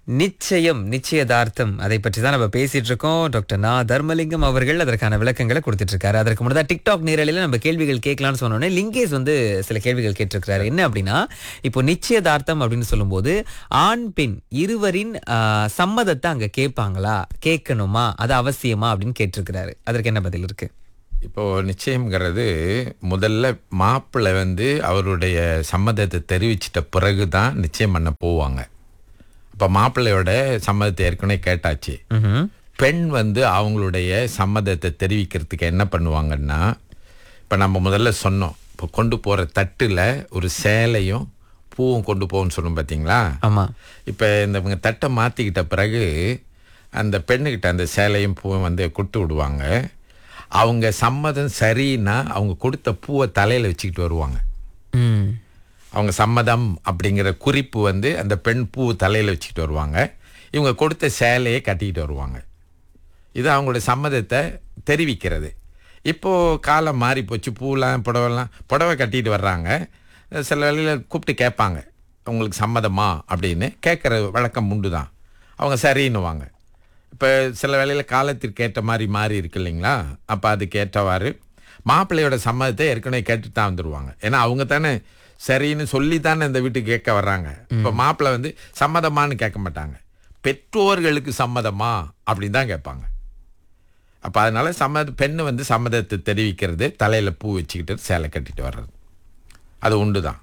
நிச்சயம் நிச்சயதார்த்தம் அதை பற்றி தான் நம்ம பேசிட்டு இருக்கோம் டாக்டர் நா தர்மலிங்கம் அவர்கள் அதற்கான விளக்கங்களை கொடுத்துட்டு இருக்காரு அதற்கு முன்னதாக டிக்டாக் நேரலையில நம்ம கேள்விகள் கேட்கலாம்னு சொன்னோன்னே லிங்கேஷ் வந்து சில கேள்விகள் கேட்டிருக்கிறாரு என்ன அப்படின்னா இப்போ நிச்சயதார்த்தம் அப்படின்னு சொல்லும்போது ஆண் பெண் இருவரின் ஆஹ், சம்மதத்தை அங்க கேட்பாங்களா கேட்கணுமா அது அவசியமா அப்படின்னு கேட்டிருக்கிறாரு அதற்கு என்ன பதில் இருக்கு இப்போ நிச்சயம்ங்கிறது முதல்ல மாப்பிள்ளை வந்து அவருடைய சம்மதத்தை தெரிவிச்சிட்ட பிறகு தான் நிச்சயம் பண்ண போவாங்க அப்போ மாப்பிள்ளையோட சம்மதத்தை ஏற்கனவே கேட்டாச்சு ம்ஹும். பெண் வந்து அவங்களுடைய சம்மதத்தை தெரிவிக்கிறதுக்கு என்ன பண்ணுவாங்கன்னா இப்போ நம்ம முதல்ல சொன்னோம் இப்போ கொண்டு போகிற தட்டில் ஒரு சேலையும் பூவும் கொண்டு போகும்னு சொன்னோம் பார்த்தீங்களா ஆமா இப்போ இந்த இவங்க தட்டை மாற்றிக்கிட்ட பிறகு அந்த பெண்ணுக்கிட்ட அந்த சேலையும் பூவும் வந்து கொடுத்து விடுவாங்க அவங்க சம்மதம் சரின்னா அவங்க கொடுத்த பூவை தலையில் வச்சுக்கிட்டு வருவாங்க ம் அவங்க சம்மதம் அப்படிங்கிற குறிப்பு வந்து அந்த பெண் பூ தலையில் வச்சுக்கிட்டு வருவாங்க இவங்க கொடுத்த சேலையை கட்டிக்கிட்டு வருவாங்க இது அவங்களுடைய சம்மதத்தை தெரிவிக்கிறது இப்போது காலம் மாறி போச்சு பூலாம் புடவைலாம் புடவை கட்டிட்டு வர்றாங்க சில வேளையில் கூப்பிட்டு கேட்பாங்க உங்களுக்கு சம்மதமா அப்படின்னு கேட்குற வழக்கம் உண்டு தான் அவங்க சரின்னுவாங்க இப்போ சில வேளையில் காலத்திற்கு ஏற்ற மாதிரி மாறி இருக்கு இல்லைங்களா அப்போ அதுக்கு ஏற்றவாறு மாப்பிள்ளையோட சம்மதத்தை ஏற்கனவே கேட்டுட்டு தான் வந்துடுவாங்க ஏன்னா அவங்க தானே சரின்னு சொல்லி தானே இந்த வீட்டுக்கு கேட்க வர்றாங்க இப்போ மாப்பிள்ளை வந்து சம்மதமான்னு கேட்க மாட்டாங்க பெற்றோர்களுக்கு சம்மதமா அப்படின்னு தான் கேட்பாங்க அப்போ அதனால சம்மத பெண்ணு வந்து சம்மதத்தை தெரிவிக்கிறது தலையில் பூ வச்சுக்கிட்டு சேலை கட்டிட்டு வர்றது அது உண்டு தான்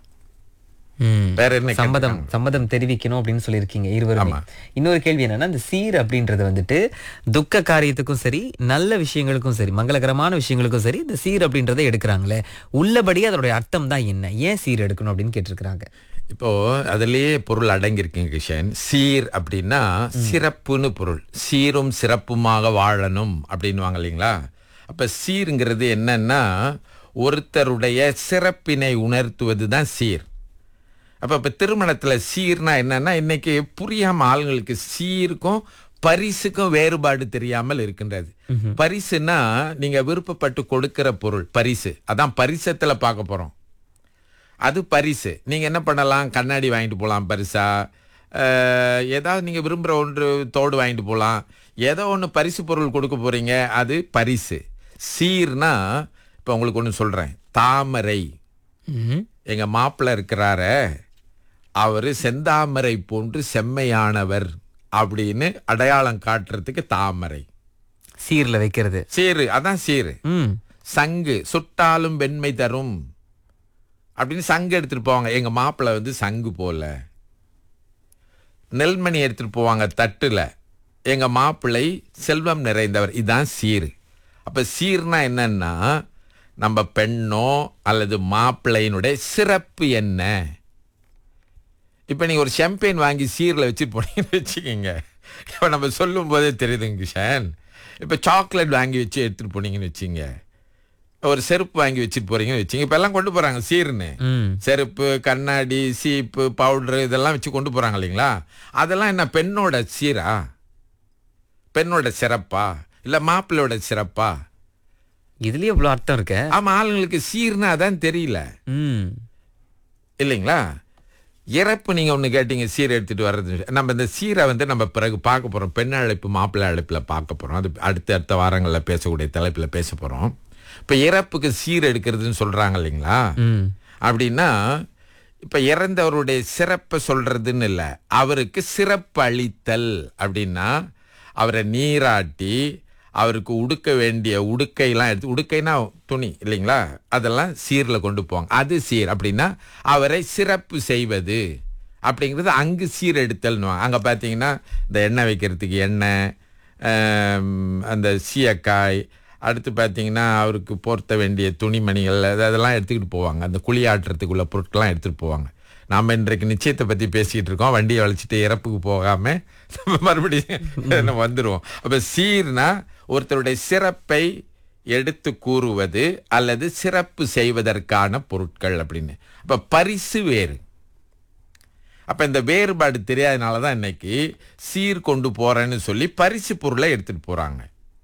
ம். வேற என்ன சம்மதம் சம்மதம் தெரிவிக்கணும் அப்படின்னு சொல்லியிருக்கீங்க இருவருமே இன்னொரு கேள்வி என்னன்னா இந்த சீர் அப்படின்றது வந்துட்டு துக்க காரியத்துக்கும் சரி நல்ல விஷயங்களுக்கும் சரி மங்களகரமான விஷயங்களுக்கும் சரி இந்த சீர் அப்படின்றத எடுக்கிறாங்களே உள்ளபடி அதனுடைய அர்த்தம் தான் என்ன ஏன் சீர் எடுக்கணும் அப்படின்னு கேட்டிருக்கிறாங்க இப்போ அதுலயே பொருள் அடங்கியிருக்குங்க கிஷன் சீர் அப்படின்னா சிறப்புன்னு பொருள் சீரும் சிறப்புமாக வாழணும் அப்படின்னுவாங்க இல்லைங்களா அப்ப சீருங்கிறது என்னன்னா ஒருத்தருடைய சிறப்பினை உணர்த்துவது தான் சீர் அப்ப இப்ப திருமணத்துல சீர்னா என்னன்னா இன்னைக்கு புரியாம ஆளுங்களுக்கு சீருக்கும் பரிசுக்கும் வேறுபாடு தெரியாமல் இருக்கின்றது பரிசுனா நீங்க விருப்பப்பட்டு கொடுக்கிற பொருள் பரிசு அதான் பரிசத்துல பார்க்க போறோம் அது பரிசு நீங்கள் என்ன பண்ணலாம் கண்ணாடி வாங்கிட்டு போகலாம் பரிசா அஹ், ஏதாவது நீங்கள் விரும்புகிற ஒன்று தோடு வாங்கிட்டு போகலாம் ஏதோ ஒன்று பரிசு பொருள் கொடுக்க போகிறீங்க அது பரிசு சீர்னா இப்போ உங்களுக்கு ஒன்று சொல்கிறேன் தாமரை ம்ஹும். எங்கள் மாப்பிள்ளை இருக்கிறாரே அவர் செந்தாமரை போன்று செம்மையானவர் அப்படின்னு அடையாளம் காட்டுறதுக்கு தாமரை சீர்ல வைக்கிறது சீரு அதான் சீரு ம் சங்கு சுட்டாலும் வெண்மை தரும் அப்படின்னு சங்கு எடுத்துட்டு போவாங்க எங்க மாப்பிள்ளை வந்து சங்கு போல நெல்மணி எடுத்துட்டு போவாங்க தட்டுல எங்க மாப்பிள்ளை செல்வம் நிறைந்தவர் இதான் சீர் அப்ப சீர்னா என்னன்னா நம்ம பெண்ணோ அல்லது மாப்பிள்ளையினுடைய சிறப்பு என்ன இப்போ நீங்கள் ஒரு ஷாம்பெயின் வாங்கி சீரில் வச்சுட்டு போனீங்கன்னு வச்சுக்கோங்க இப்போ நம்ம சொல்லும் போதே தெரியுதுங்க கிஷான் இப்போ சாக்லேட் வாங்கி வச்சு எடுத்துகிட்டு போனீங்கன்னு வச்சுங்க ஒரு செருப்பு வாங்கி வச்சுட்டு போறீங்கன்னு வச்சுங்க இப்போ எல்லாம் கொண்டு போகிறாங்க சீர்னு ம் செருப்பு கண்ணாடி சீப்பு பவுடரு இதெல்லாம் வச்சு கொண்டு போகிறாங்க இல்லைங்களா அதெல்லாம் என்ன பெண்ணோட சீரா பெண்ணோட சிறப்பா இல்லை மாப்பிள்ளையோட சிறப்பா இதுலயே இவ்வளவு அர்த்தம் இருக்க ஆமாம் ஆளுங்களுக்கு சீர்னா அதான் தெரியல ம் இல்லைங்களா இறப்பு நீங்கள் ஒன்று கேட்டீங்க சீர் எடுத்துகிட்டு வர்றது நம்ம இந்த சீரை வந்து நம்ம பிறகு பார்க்க போகிறோம் பெண் அழைப்பு மாப்பிள்ளை அழைப்பில் பார்க்க போகிறோம் அது அடுத்த அடுத்த வாரங்களில் பேசக்கூடிய தலைப்பில் பேச போகிறோம் இப்போ இறப்புக்கு சீர் எடுக்கிறதுன்னு சொல்கிறாங்க இல்லைங்களா ம் அப்படின்னா இப்போ இறந்தவருடைய சிறப்பை சொல்கிறதுன்னு இல்லை அவருக்கு சிறப்பு அளித்தல் அப்படின்னா அவரை நீராட்டி அவருக்கு உடுக்க வேண்டிய உடுக்கையெல்லாம் எடுத்து உடுக்கைனா துணி இல்லைங்களா அதெல்லாம் சீரில் கொண்டு போவாங்க அது சீர் அப்படின்னா அவரை சிறப்பு செய்வது அப்படிங்கிறது அங்கு சீர் எடுத்தல்னு அங்கே பார்த்தீங்கன்னா இந்த எண்ணெய் வைக்கிறதுக்கு எண்ணெய் ஆம், அந்த சீயக்காய் அடுத்து பார்த்தீங்கன்னா அவருக்கு போர்த்த வேண்டிய துணிமணிகள் அது- அதெல்லாம் எடுத்துக்கிட்டு போவாங்க அந்த குளியாட்டுறதுக்குள்ள பொருட்கள்லாம் எடுத்துகிட்டு போவாங்க நாம் இன்றைக்கு நிச்சயத்தை பற்றி பேசிக்கிட்டு இருக்கோம் வண்டியை வளைச்சிட்டு இறப்புக்கு போகாமல் நம்ம மறுபடியும் நம்ம வந்துடுவோம் அப்போ சீர்னா ஒருத்தருடைய சிறப்பை எடுத்து கூறுவது அல்லது சிறப்பு செய்வதற்கான பொருட்கள் அப்படின்னு அப்போ பரிசு வேறு அப்ப இந்த வேறுபாடு தெரியாதனால தான் இன்னைக்கு சீர் கொண்டு போறேன்னு சொல்லி பரிசு பொருளை எடுத்துட்டு போறாங்க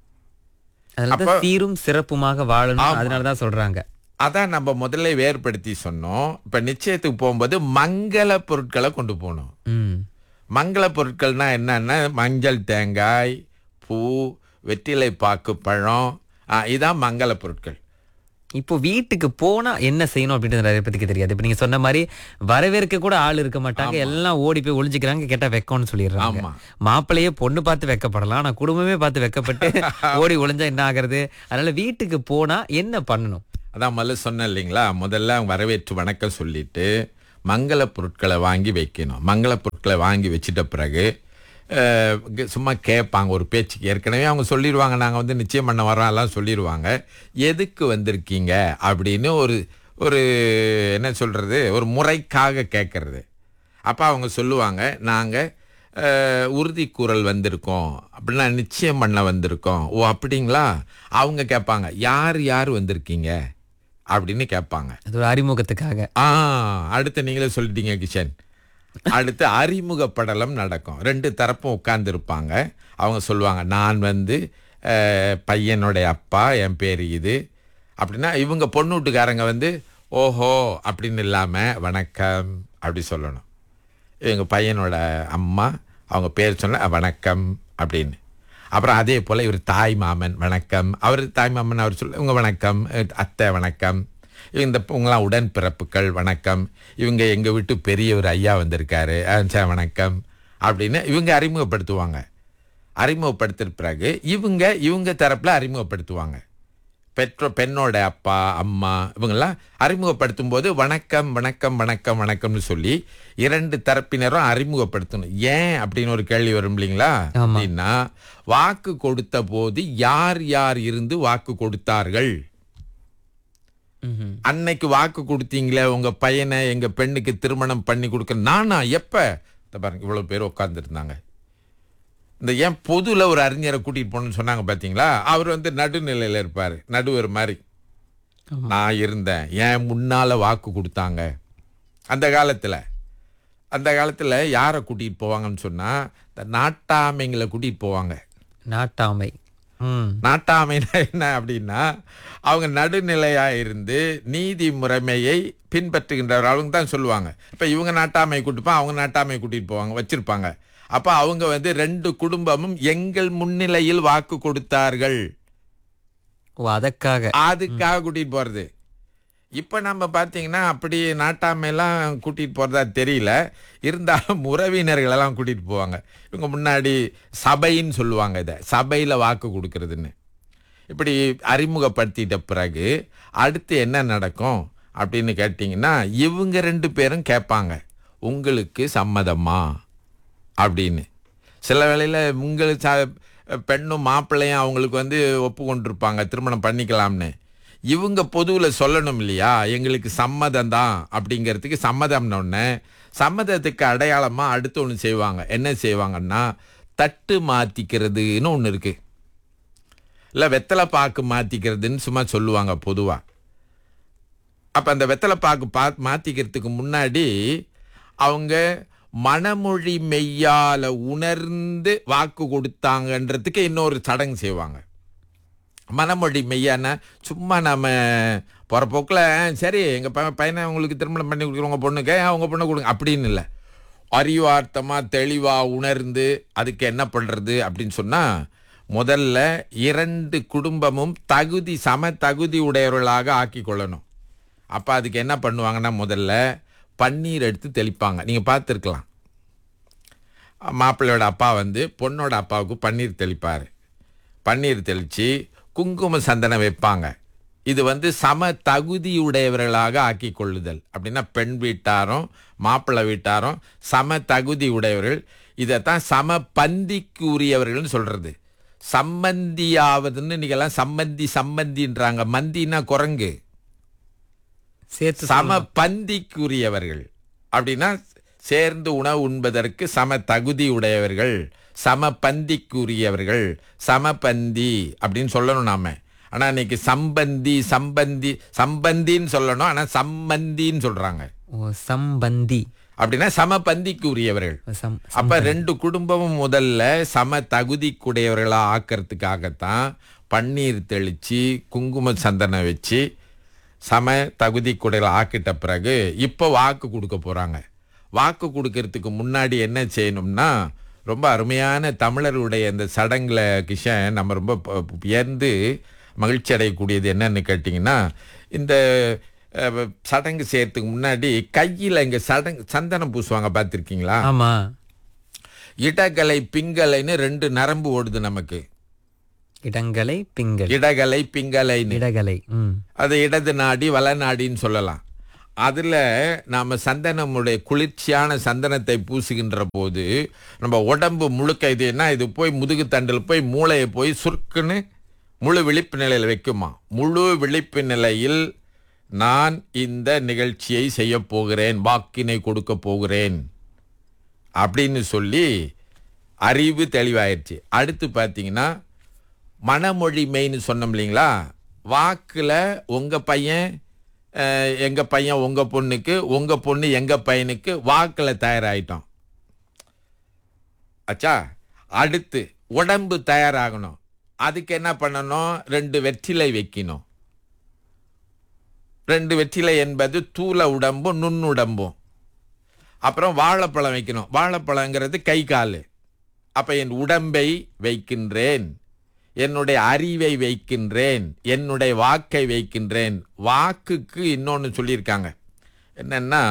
அதனால சீரும் சிறப்புமாக வாழணும் அதனாலதான் சொல்றாங்க அதான் நம்ம முதல்ல வேறுபடுத்தி சொன்னோம் இப்ப நிச்சயத்துக்கு போகும்போது மங்கள பொருட்களை கொண்டு போகணும் ம் மங்கள பொருட்கள்னா என்னன்னா மஞ்சள் தேங்காய் பூ வெற்றிலை பாக்கு பழம் ஆ, இதான் மங்கள பொருட்கள் இப்போ வீட்டுக்கு போனா என்ன செய்யணும் அப்படின்றது நிறைய பேருக்கு தெரியாது இப்ப நீங்க சொன்ன மாதிரி வரவேற்க கூட ஆள் இருக்க மாட்டாங்க எல்லாம் ஓடி போய் ஒளிஞ்சுக்கிறாங்க கேட்டா வெக்கம்னு சொல்லிடுறாங்க ஆமா. மாப்பிள்ளையே பொண்ணு பார்த்து வெக்கப்படலாம் ஆனா குடும்பமே பார்த்து வெக்கப்பட்டு ஓடி ஒளிஞ்சா என்ன ஆகுறது அதனால வீட்டுக்கு போனா என்ன பண்ணணும் அதான் முதல்ல சொன்னேன் இல்லைங்களா முதல்ல வரவேற்று வணக்கம் சொல்லிட்டு மங்கள பொருட்களை வாங்கி வைக்கணும் மங்கள பொருட்களை வாங்கி வச்சிட்ட பிறகு அஹ், க- சும்மா கேட்பாங்க ஒரு பேச்சுக்கு ஏற்கனவே அவங்க சொல்லிடுவாங்க நாங்கள் வந்து நிச்சயம் பண்ண வரோம் எல்லாம் சொல்லிடுவாங்க எதுக்கு வந்திருக்கீங்க அப்படின்னு ஒரு ஒரு என்ன சொல்கிறது ஒரு முறைக்காக கேட்கறது அப்போ அவங்க சொல்லுவாங்க நாங்கள் உறுதி கூறல் வந்திருக்கோம் அப்படின்னா நிச்சயம் பண்ண வந்திருக்கோம் ஓ அப்படிங்களா அவங்க கேட்பாங்க யார் யார் வந்திருக்கீங்க அப்படின்னு கேட்பாங்க அது ஒரு அறிமுகத்துக்காக ஆ அடுத்து நீங்களே சொல்லிட்டீங்க கிஷன் அடுத்து அறிமுக படலம் நடக்கும் ரெண்டு தரப்பும் உட்கார்ந்து இருப்பாங்க அவங்க சொல்லுவாங்க நான் வந்து அஹ், பையனுடைய அப்பா என் பேர் இது அப்படின்னா இவங்க பொண்ணு வீட்டுக்காரங்க வந்து ஓஹோ அப்படின்னு இல்லாமல் வணக்கம் அப்படி சொல்லணும் இவங்க பையனோட அம்மா அவங்க பேர் சொன்ன வணக்கம் அப்படின்னு அப்புறம் அதே போல் இவர் தாய் மாமன் வணக்கம் அவர் தாய் மாமன் அவர் சொல்ல இவங்க வணக்கம் அஹ் அத்தை வணக்கம் இந்த இவங்களாம் உடன் பிறப்புகள் வணக்கம் இவங்க எங்கள் வீட்டு பெரியவர் ஐயா வந்திருக்காரு அஹ் சார் வணக்கம் அப்படின்னு இவங்க அறிமுகப்படுத்துவாங்க அறிமுகப்படுத்தின பிறகு இவங்க இவங்க தரப்பில் அறிமுகப்படுத்துவாங்க பெற்றோ பெண்ணோட அப்பா அம்மா இவங்கெல்லாம் அறிமுகப்படுத்தும் போது வணக்கம் வணக்கம் வணக்கம் வணக்கம்னு சொல்லி இரண்டு தரப்பினரும் அறிமுகப்படுத்தணும் ஏன் அப்படின்னு ஒரு கேள்வி வரும் இல்லைங்களா ஆமா. அப்படின்னா வாக்கு கொடுத்த போது யார் யார் இருந்து வாக்கு கொடுத்தார்கள் ம்ஹும். அன்னைக்கு வாக்கு கொடுத்தீங்களே உங்க பையனை எங்க பெண்ணுக்கு திருமணம் பண்ணி கொடுக்க நானா எப்ப இந்த பாருங்க இவ்வளவு பேர் உட்கார்ந்துருந்தாங்க இந்த ஏன் பொதுல ஒரு அறிஞரை கூட்டிட்டு போகணும்னு சொன்னாங்க பாத்தீங்களா அவர் வந்து நடுநிலையில இருப்பாரு நடுவர் மாதிரி ஆமா. நான் இருந்தேன் ஏன் முன்னால வாக்கு கொடுத்தாங்க அந்த காலத்துல அந்த காலத்துல யாரை கூட்டிட்டு போவாங்கன்னு சொன்னா இந்த நாட்டாமைங்களை கூட்டிட்டு போவாங்க நாட்டாமை ம் நாட்டாமைனா என்ன அப்படின்னா அவங்க நடுநிலையா இருந்து நீதி முறைமையை பின்பற்றுகின்றவர் அவங்க தான் சொல்லுவாங்க இப்ப இவங்க நாட்டாமை கூட்டிப்போம் அவங்க நாட்டாமை கூட்டிட்டு போவாங்க வச்சிருப்பாங்க அப்ப அவங்க வந்து ரெண்டு குடும்பமும் எங்கள் முன்னிலையில் வாக்கு கொடுத்தார்கள் ஓ அதற்காக அதுக்காக கூட்டிட்டு போறது இப்ப நம்ம பாத்தீங்கன்னா அப்படி நாட்டாமையெல்லாம் கூட்டிட்டு போறதா தெரியல இருந்தாலும் உறவினர்கள் எல்லாம் கூட்டிட்டு போவாங்க இவங்க முன்னாடி சபைன்னு சொல்லுவாங்க இதை சபையில வாக்கு கொடுக்கறதுன்னு இப்படி அறிமுகப்படுத்திட்ட பிறகு அடுத்து என்ன நடக்கும் அப்படின்னு கேட்டிங்கன்னா இவங்க ரெண்டு பேரும் கேட்பாங்க உங்களுக்கு சம்மதமா அப்படின்னு சில வேளையில் உங்களுக்கு ச பெண்ணும் மாப்பிள்ளையும் அவங்களுக்கு வந்து ஒப்புக்கொண்டிருப்பாங்க திருமணம் பண்ணிக்கலாம்னு இவங்க பொதுவில் சொல்லணும் இல்லையா எங்களுக்கு சம்மதம் தான் அப்படிங்கிறதுக்கு சம்மதம்னு ஒன்று சம்மதத்துக்கு அடையாளமாக அடுத்து ஒன்று செய்வாங்க என்ன செய்வாங்கன்னா தட்டு மாற்றிக்கிறதுன்னு ஒன்று இருக்குது இல்லை வெத்தலை பாக்கு மாற்றிக்கிறதுன்னு சும்மா சொல்லுவாங்க பொதுவாக அப்போ அந்த வெத்தலை பாக்கு பா மாற்றிக்கிறதுக்கு முன்னாடி அவங்க மனமொழி மெய்யால உணர்ந்து வாக்கு கொடுத்தாங்கன்றதுக்கு இன்னொரு சடங்கு செய்வாங்க மனமொழி மெய்யானா சும்மா நம்ம போகிற போக்கில் சரி எங்கள் ப பையனை உங்களுக்கு திருமணம் பண்ணி கொடுக்குறோம் உங்கள் பொண்ணுக்கு அவங்க பொண்ணை கொடுங்க அப்படின்னு இல்லை அறிவார்த்தமாக தெளிவாக உணர்ந்து அதுக்கு என்ன பண்ணுறது அப்படின்னு சொன்னால் முதல்ல இரண்டு குடும்பமும் தகுதி சம தகுதி உடையவர்களாக ஆக்கி கொள்ளணும் அப்போ அதுக்கு என்ன பண்ணுவாங்கன்னா முதல்ல பன்னீர் எடுத்து தெளிப்பாங்க நீங்கள் பார்த்துருக்கலாம் மாப்பிள்ளையோட அப்பா வந்து பொண்ணோட அப்பாவுக்கு பன்னீர் தெளிப்பார் பன்னீர் தெளித்து குங்கும சந்தனம் வைப்பாங்க இது வந்து சம தகுதியுடையவர்களாக ஆக்கி கொள்ளுதல் அப்படின்னா பெண் வீட்டாரும் மாப்பிள்ளை வீட்டாரும் சம தகுதி உடையவர்கள் இதைத்தான் சம பந்திக்கு உரியவர்கள்னு சொல்றது சம்பந்தியாவதுன்னு இன்னைக்கெல்லாம் சம்பந்தி சம்பந்தின்றாங்க மந்தினா குரங்கு சேர்த்து சம பந்திக்குரியவர்கள் அப்படின்னா சேர்ந்து உணவு உண்பதற்கு சம தகுதி உடையவர்கள் சம பந்திக்குரியவர்கள் சம பந்தி அப்படின்னு சொல்லணும் நாம ஆனா இன்னைக்கு சம்பந்தி சம்பந்தி சம்பந்தின்னு சொல்லணும் ஆனா சம்பந்தின்னு சொல்றாங்க ஓ சம்பந்தி அப்படின்னா சம பந்திக்கு உரியவர்கள் சம் அப்ப ரெண்டு குடும்பமும் முதல்ல சம தகுதிக்குடையவர்களா ஆக்கிறதுக்காகத்தான் பன்னீர் தெளிச்சு குங்கும சந்தனம் வச்சு சம தகுதிக்குடையவர்களா ஆக்கிட்ட பிறகு இப்போ வாக்கு கொடுக்க போறாங்க வாக்கு கொடுக்கறதுக்கு முன்னாடி என்ன செய்யணும்னா ரொம்ப அருமையான தமிழருடைய இந்த சடங்குல கிஷன் நம்ம ரொம்ப ப- ப- வியந்து மகிழ்ச்சி அடையக்கூடியது என்னன்னு கேட்டிங்கன்னா இந்த அஹ், சடங்கு செய்யறதுக்கு முன்னாடி கையில் இங்கே சடங்கு சந்தனம் பூசுவாங்க பார்த்துருக்கீங்களா ஆமா இடகலை பிங்கலைன்னு ரெண்டு நரம்பு ஓடுது நமக்கு இடங்கலை பிங்கள் இடகலை பிங்கலைன்னு இடகலை ம் அது இடது நாடி வல நாடின்னு சொல்லலாம் அதில் நாம் சந்தனமுடைய குளிர்ச்சியான சந்தனத்தை பூசுகின்ற போது நம்ம உடம்பு முழுக்க இது என்ன இது போய் முதுகு தண்டில் போய் மூளையை போய் சுருக்குன்னு முழு விழிப்பு நிலையில் வைக்குமா முழு விழிப்பு நிலையில் நான் இந்த நிகழ்ச்சியை செய்ய போகிறேன் வாக்கினை கொடுக்க போகிறேன் அப்படின்னு சொல்லி அறிவு தெளிவாயிருச்சு அடுத்து பார்த்தீங்கன்னா மனமொழி மெய்ன்னு சொன்னோம் இல்லைங்களா வாக்கில் உங்கள் பையன் அஹ், எங்க பையன் உங்க பொண்ணுக்கு உங்க பொண்ணு எங்க பையனுக்கு வாக்கில் தயாராயிட்டோம் அச்சா அடுத்து உடம்பு தயாராகணும் அதுக்கு என்ன பண்ணணும் ரெண்டு வெற்றிலை வைக்கணும் ரெண்டு வெற்றிலை என்பது தூல உடம்பும் நுண்ணுடம்பும் அப்புறம் வாழைப்பழம் வைக்கணும் வாழைப்பழங்கிறது கை கால் அப்ப என் உடம்பை வைக்கின்றேன் என்னுடைய அறிவை வைக்கின்றேன் என்னுடைய வாக்கை வைக்கின்றேன் வாக்குக்கு இன்னொன்று சொல்லியிருக்காங்க என்னன்னா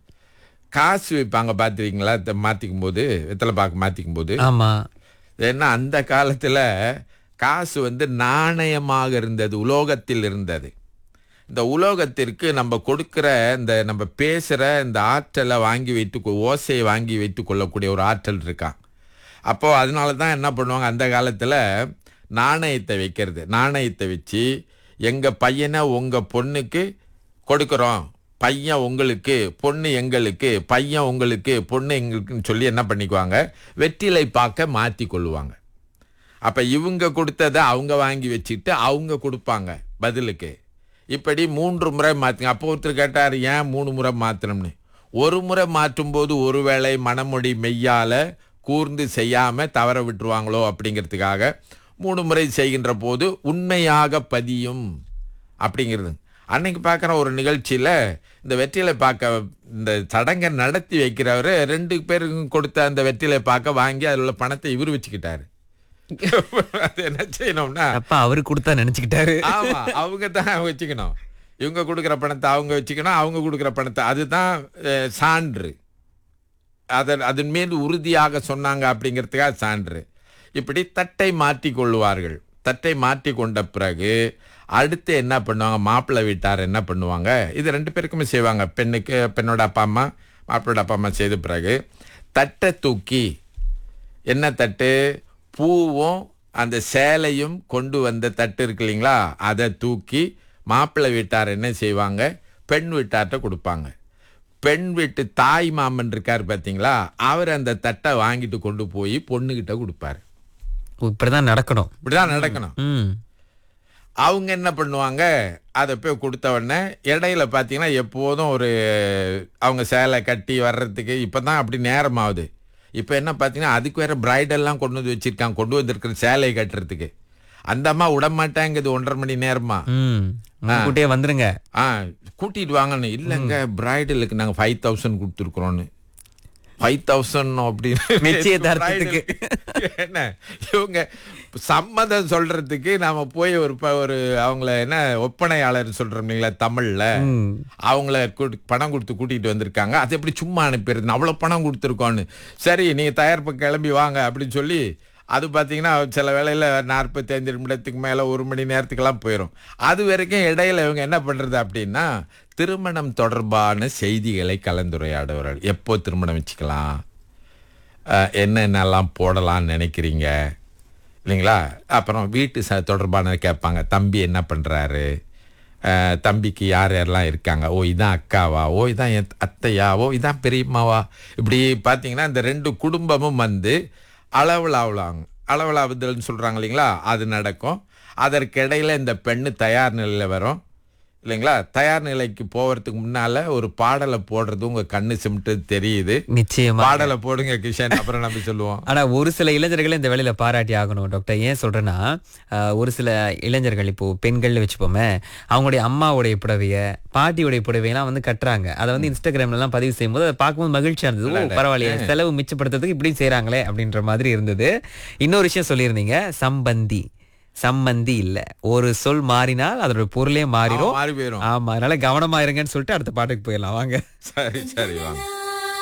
காசு வைப்பாங்க பார்த்துருக்கீங்களா மாற்றிக்கும் போது வெத்தலை பாக்கு மாற்றிக்கும் போது ஆமா ஏன்னா அந்த காலத்தில் காசு வந்து நாணயமாக இருந்தது உலோகத்தில் இருந்தது இந்த உலோகத்திற்கு நம்ம கொடுக்கிற இந்த நம்ம பேசுகிற இந்த ஆற்றலை வாங்கி வைத்து கொ- ஓசையை வாங்கி வைத்து கொள்ளக்கூடிய ஒரு ஆற்றல் இருக்கான் அப்போது அதனால தான் என்ன பண்ணுவாங்க அந்த காலத்தில் நாணயத்தை வைக்கிறது நாணயத்தை வச்சு எங்கள் பையனை உங்கள் பொண்ணுக்கு கொடுக்குறோம் பையன் உங்களுக்கு பொண்ணு எங்களுக்கு பையன் உங்களுக்கு பொண்ணு எங்களுக்குன்னு சொல்லி என்ன பண்ணிக்குவாங்க வெற்றிலை பார்க்க மாற்றி கொள்ளுவாங்க அப்போ இவங்க கொடுத்ததை அவங்க வாங்கி வச்சுட்டு அவங்க கொடுப்பாங்க பதிலுக்கு இப்படி மூன்று முறை மாற்றுங்க அப்போ ஒருத்தர் கேட்டார் ஏன் மூணு முறை மாற்றணும்னு ஒரு முறை மாற்றும் போது ஒருவேளை மனமொழி மெய்யால கூர்ந்து செய்யாம தவற விட்டுருவாங்களோ அப்படிங்கிறதுக்காக மூணு முறை செய்கின்ற போது உண்மையாக பதியும் அப்படிங்கிறது அன்னைக்கு பார்க்குற ஒரு நிகழ்ச்சியில் இந்த வெற்றிலை பார்க்க இந்த சடங்கை நடத்தி வைக்கிறவர் ரெண்டு பேருக்கும் கொடுத்த அந்த வெற்றிலை பார்க்க வாங்கி அதில் உள்ள பணத்தை இவர் வச்சுக்கிட்டாரு அது என்ன செய்யணும்னா அப்பா அவரு கொடுத்தா நினைச்சுக்கிட்டாரு ஆமா அவங்க தான் வச்சுக்கணும் இவங்க கொடுக்குற பணத்தை அவங்க வச்சுக்கணும் அவங்க கொடுக்குற பணத்தை அதுதான் அஹ், சான்று அதன் அதன் மீது உறுதியாக சொன்னாங்க அப்படிங்கிறதுக்காக சான்று இப்படி தட்டை மாற்றி கொள்வார்கள் தட்டை மாற்றி கொண்ட பிறகு அடுத்து என்ன பண்ணுவாங்க மாப்பிள்ளை வீட்டார் என்ன பண்ணுவாங்க இது ரெண்டு பேருக்குமே செய்வாங்க பெண்ணுக்கு பெண்ணோட அப்பா அம்மா மாப்பிள்ளோட அப்பா அம்மா செய்த பிறகு தட்டை தூக்கி என்ன தட்டு பூவும் அந்த சேலையும் கொண்டு வந்த தட்டு இருக்கு இல்லைங்களா அதை தூக்கி மாப்பிள்ளை வீட்டார் என்ன செய்வாங்க பெண் வீட்டார்ட்ட கொடுப்பாங்க பெண் வீட்டு தாய் மாமன் இருக்கார் பார்த்தீங்களா அவர் அந்த தட்டை வாங்கிட்டு கொண்டு போய் பொண்ணுகிட்ட கொடுப்பாரு இப்படிதான் நடக்கணும் இப்படிதான் நடக்கணும் ம் அவங்க என்ன பண்ணுவாங்க அதை போய் கொடுத்த உடனே இடையில பார்த்தீங்கன்னா எப்போதும் ஒரு அவங்க சேலை கட்டி வர்றதுக்கு இப்போ தான் அப்படி நேரம் ஆகுது இப்போ என்ன பார்த்தீங்கன்னா அதுக்கு வேற பிரைடெல்லாம் கொண்டு வந்து வச்சிருக்காங்க கொண்டு வந்திருக்கிற சேலையை கட்டுறதுக்கு அந்த அம்மா விடமாட்டாங்குது ஒன்றரை மணி நேரமா ம் கூட்டியே வந்துருங்க ஆ கூட்டிட்டு வாங்கன்னு இல்லைங்க பிரைடலுக்கு நாங்கள் ஃபைவ் தௌசண்ட் கொடுத்துருக்குறோன்னு ஃபைவ் தௌசண்ட் அப்படின்னு நிச்சயதார்த்தத்துக்கு. என்ன இவங்க சம்மதம் சொல்றதுக்கு நாம போய் ஒரு ப- ஒரு அவங்கள என்ன ஒப்பனையாளர் சொல்றோம் இல்லைங்களா தமிழ்ல ம் அவங்கள கூட்டி- பணம் கொடுத்து கூட்டிட்டு வந்திருக்காங்க அது எப்படி சும்மா அனுப்பிடுறது அவ்வளோ பணம் கொடுத்துருக்கோன்னு சரி நீங்க தயாரிப்பு கிளம்பி வாங்க அப்படின்னு சொல்லி அது பார்த்தீங்கன்னா சில வேளையில் நாற்பத்தைந்து நிமிடத்துக்கு மேலே ஒரு மணி நேரத்துக்கெல்லாம் போயிடும் அது வரைக்கும் இடையில இவங்க என்ன பண்ணுறது அப்படின்னா திருமணம் தொடர்பான செய்திகளை கலந்துரையாடுவார்கள் எப்போ திருமணம் வச்சுக்கலாம் அஹ், என்னென்னலாம் போடலாம்னு நினைக்கிறீங்க இல்லைங்களா அப்புறம் வீட்டு ச தொடர்பான கேட்பாங்க தம்பி என்ன பண்ணுறாரு தம்பிக்கு யார் யாரெல்லாம் இருக்காங்க ஓ இதான் அக்காவா ஓ இதான் என் அத்தையா ஓ இதான் பெரியம்மாவா இப்படி பார்த்தீங்கன்னா இந்த ரெண்டு குடும்பமும் வந்து அளவலாவலாங்க அளவலாவுதல்னு சொல்கிறாங்க இல்லைங்களா அது நடக்கும் அதற்கிடையில் இந்த பெண்ணு தயார் நிலையில் வரும் இல்லைங்களா தயார் நிலைக்கு போறதுக்கு முன்னால ஒரு பாடலை போடுறது உங்க கண்ணு சிமிட்டு தெரியுது நிச்சயமா பாடலை போடுங்க கிஷன் அப்புறம் நம்ம சொல்லுவோம் ஆனா ஒரு சில இளைஞர்களை இந்த வேலையில பாராட்டி ஆகணும் டாக்டர் ஏன் சொல்றேன்னா ஆஹ், ஒரு சில இளைஞர்கள் இப்போ பெண்கள் வச்சுப்போமே அவங்களுடைய அம்மாவுடைய புடவைய பாட்டியுடைய புடவையெல்லாம் வந்து கட்டுறாங்க அதை வந்து இன்ஸ்டாகிராம்ல எல்லாம் பதிவு செய்யும்போது அதை பார்க்கும்போது மகிழ்ச்சியா இருந்தது ஓ பரவாயில்லையே செலவு மிச்சப்படுத்துறதுக்கு இப்படி செய்றாங்களே அப்படின்ற மாதிரி இருந்தது இன்னொரு விஷயம் சொல்லியிருந்தீங்க சம்பந்தி சம்பந்தி இல்ல ஒரு சொல் மாறினால் அதோட பொருளே மாறிடும் மாறி போயிரும் ஆமா அதனால கவனமா இருங்கன்னு சொல்லிட்டு அடுத்த பாட்டுக்கு போயிடலாம் வாங்க சரி சரி வாங்க